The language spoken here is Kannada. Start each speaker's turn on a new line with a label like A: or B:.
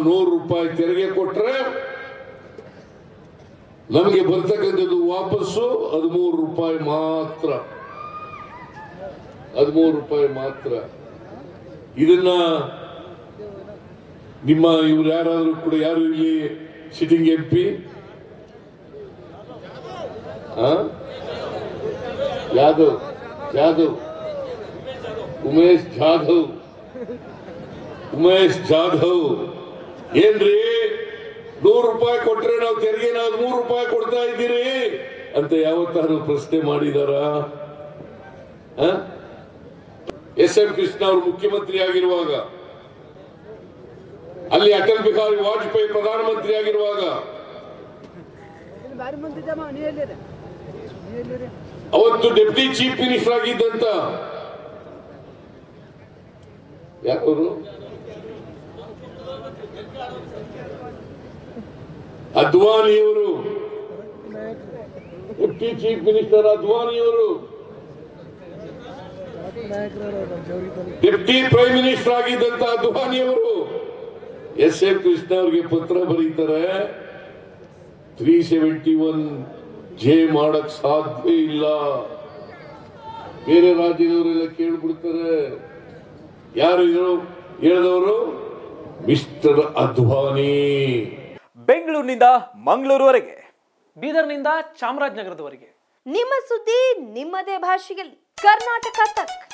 A: ನೂರು ರೂಪಾಯಿ ತೆರಿಗೆ ಕೊಟ್ರೆ ನಮಗೆ ಬರ್ತಕ್ಕಂಥದ್ದು ವಾಪಸ್ಸು ಹದಿಮೂರು ರೂಪಾಯಿ ಮಾತ್ರ ಹದಿಮೂರು ರೂಪಾಯಿ ಮಾತ್ರ ಇದನ್ನ ನಿಮ್ಮ ಇವ್ರು ಯಾರಾದ್ರೂ ಕೂಡ ಯಾರು ಇಲ್ಲಿ sitting M P Yadav Jadhav Umesh Jadhav Umesh Jadhav ಏನ್ರಿ ನೂರು ರೂಪಾಯಿ ಕೊಟ್ರೆ ನಾವು ತೆರಿಗೆ ನಾವು ಮೂರು ರೂಪಾಯಿ ಕೊಡ್ತಾ ಇದ್ದೀರಿ ಅಂತ ಯಾವತ್ತಾರು ಪ್ರಶ್ನೆ ಮಾಡಿದಾರ ಎಸ್ ಎಂ ಕೃಷ್ಣ ಅವರು ಮುಖ್ಯಮಂತ್ರಿ ಆಗಿರುವಾಗ ಅಲ್ಲಿ ಅಟಲ್ ಬಿಹಾರಿ ವಾಜಪೇಯಿ ಪ್ರಧಾನಮಂತ್ರಿ ಆಗಿರುವಾಗ
B: ಬಾರಿ ಮಂದಿ ಜಮಾ ನೀವು ಎಲ್ಲಿದೆ ನೀವು ಎಲ್ಲಿರಿ
A: ಅವತ್ತು ಡೆಪ್ಟಿ ಚೀಫ್ ಮಿನಿಸ್ಟರ್ ಆಗಿದ್ದಂತ ಯಾರವರು ಅದ್ವಾನಿಯವರು ಡೆಪ್ಟಿ ಚೀಫ್ ಮಿನಿಸ್ಟರ್ ಅದ್ವಾನಿಯವರು
B: ನಾಯಕರು ಜವರಿ
A: ಡೆಪ್ಟಿ ಪ್ರೈಮ್ ಮಿನಿಸ್ಟರ್ ಆಗಿದ್ದಂತ ಅದ್ವಾನಿಯವರು ಎಸ್ ಎಂ ಕೃಷ್ಣ ಅವರಿಗೆ ಪತ್ರ ಬರೀತಾರೆ ತ್ರೀ ಸೆವೆಂಟಿ ಒನ್ ಜೆ ಮಾಡಕ್ ಸಾಧ್ಯ ಇಲ್ಲ ಬೇರೆ ರಾಜ್ಯದವರೆಲ್ಲ ಕೇಳ್ಬಿಡ್ತಾರೆ ಯಾರು ಇದು ಹೇಳಿದವರು ಮಿಸ್ಟರ್ ಅದ್ವಾನಿ
C: ಬೆಂಗಳೂರಿನಿಂದ ಮಂಗಳೂರುವರೆಗೆ ಬೀದರ್ನಿಂದ ಚಾಮರಾಜನಗರದವರೆಗೆ
D: ನಿಮ್ಮ ಸುದ್ದಿ ನಿಮ್ಮದೇ ಭಾಷೆಯಲ್ಲಿ ಕರ್ನಾಟಕ ತಕ್